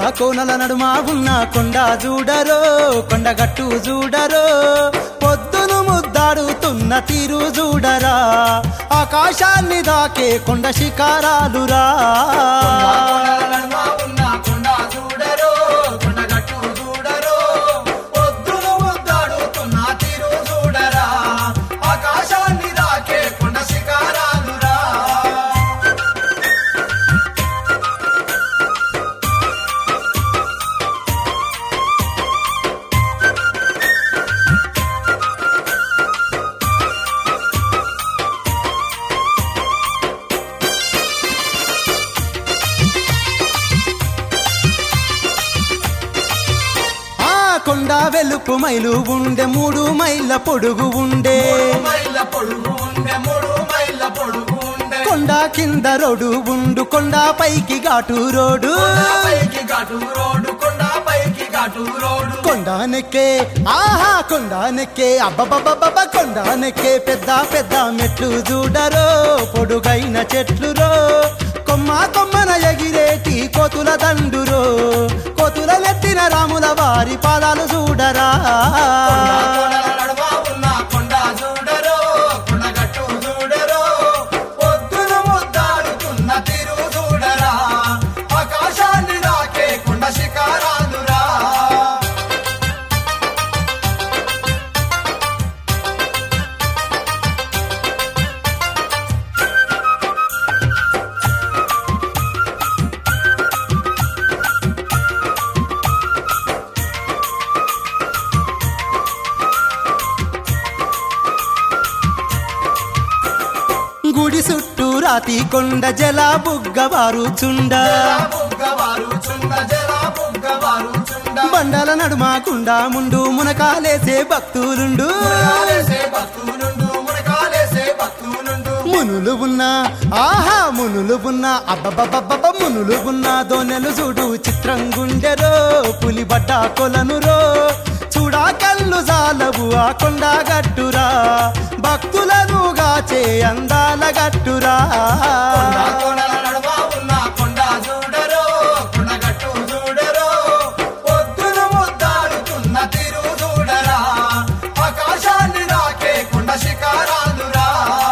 కోనల నడుమ ఉన్న కొండ చూడరో కొండగట్టు చూడరో పొద్దును ముద్దాడుతున్న తీరు చూడరా ఆకాశాన్ని దాకే కొండ శిఖరాలురా ఆకాశాన్ని దాకే కొండ శిఖరాలురా ఆ కొండ వెలుపు మైలు ఉండే మూడు మైళ్ళ పొడుగు ఉండే మూడు మైళ్ళ పొడుగు ఉండే మూడు మైళ్ళ పొడుగు ఉండే కొండ కింద రోడ్డు ఉండు కొండ పైకి ఘాటు రోడ్డు కొండ పైకి ఘాటు రోడ్డు కొండ పైకి ఘాటు రోడ్డు కొండ నెక్కే ఆహా కొండ నెక్కే అబ్బబ్బబ్బబ్బ కొండ నెక్కే పెద్ద పెద్ద మెట్లు చూడరో పొడుగైన చెట్లురో కొమ్మ కొమ్మన ఎగిరేటి కోతుల దండురో కోతుల నెట్టిన రాముల వారి పాదాలు చూడరా కొండ కొండల నడుమ ఉన్న కొండ చూడరో కొండగట్టు చూడరో పొద్దున ముద్దాడుతున్న తీరు చూడరా ఆకాశాన్ని దాకే కొండ శిఖరాలురా గుడి చుట్టూ రాతి కొండ జల బుగ్గవారు చుండ జల బుగ్గవారు చుండ జల బుగ్గవారు చుండ బండల నడుమ కుండ ముండు మునకాలేసే భక్తులుండు మునకాలేసే భక్తులుండు మునకాలేసే భక్తులుండు మునులు ఉన్న ఆహా మునులు ఉన్న అబ్బబ్బబ్బబ్బ మునులు ఉన్న దోనెలు చూడు చిత్రం గుండెరో పులి బట్ట కొలనురో చూడా కళ్ళు జాలవు ఆ కొండ గట్టురా భక్తులను గాచే అందాల గట్టురా కొండ కొండల నడుమ ఉన్న కొండ చూడరో కొండగట్టు చూడరో పొద్దున ముద్దాడుతున్న తీరు చూడరా ఆకాశాన్ని రాకే కొండ శిఖరాలురా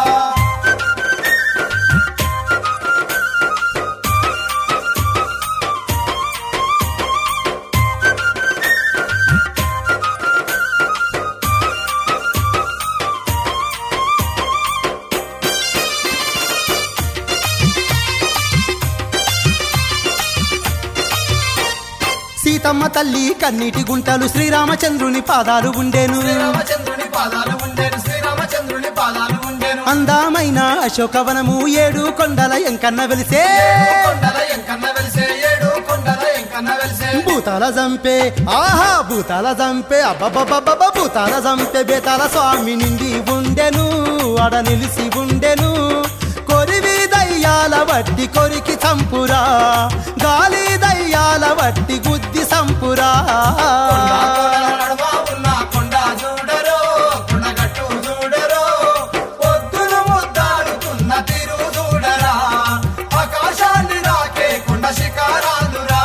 సీతమ్మ తల్లి కన్నీటి గుంటలు శ్రీరామచంద్రుని పాదాలు ఉండేను శ్రీరామచంద్రుని పాదాలు ఉండేను శ్రీరామచంద్రుని పాదాలు ఉండేను అందమైన అశోకవనము ఏడు కొండల ఎంకన్న వెలిసే కొండల ఎంకన్న వెలిసే ఏడు కొండల ఎంకన్న వెలిసే భూతాల జంపే ఆహా భూతాల జంపే అబ్బబ్బబ్బబ్బ భూతాల జంపే బేతాల స్వామి నిండి ఉండెను అడ నిలిసి ఉండెను కొరివి దయ్యాల వట్టి కొరికి చంపురా గాలి దయ్యాల వట్టి గుద్ది సంపురా కొండ కొండల నడుమ ఉన్న కొండ చూడరో కొండగట్టు చూడరో పొద్దున ముద్దాడుతున్న తీరు చూడరా ఆకాశాన్ని దాకే కొండ శిఖరాలురా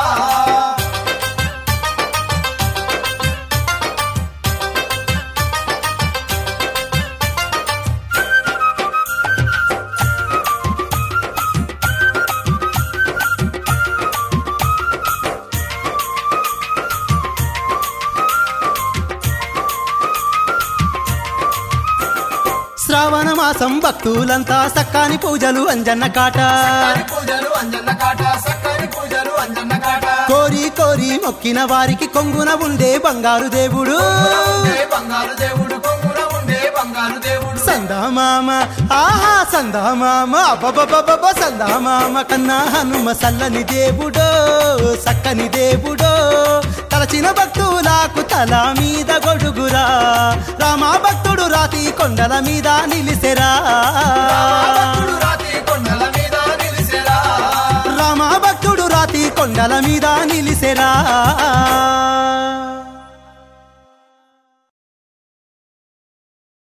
శ్రావణ మాసం భక్తులంతా సక్కాని పూజలు అంజన్న కాట సక్కని పూజలు అంజన్న కాట సక్కని పూజలు అంజన్న కాట కోరి కోరి మొక్కిన వారికి కొంగున ఉండే బంగారు దేవుడు ఉండే బంగారు దేవుడు కొంగున ఉండే బంగారు దేవుడు సందామామ ఆహా సందామామ అబ్బబ్బబ్బబ్బ సందామామ కన్నా హనుమ సల్లని దేవుడో సక్కని దేవుడో తలచిన భక్తులకు తల మీద గొడుగురా రామ భక్తుడు రాతి కొండల మీద నిలిసెరా భక్తుడు రాతి కొండల మీద నిలిసెరా రామ భక్తుడు రాతి కొండల మీద నిలిసెరా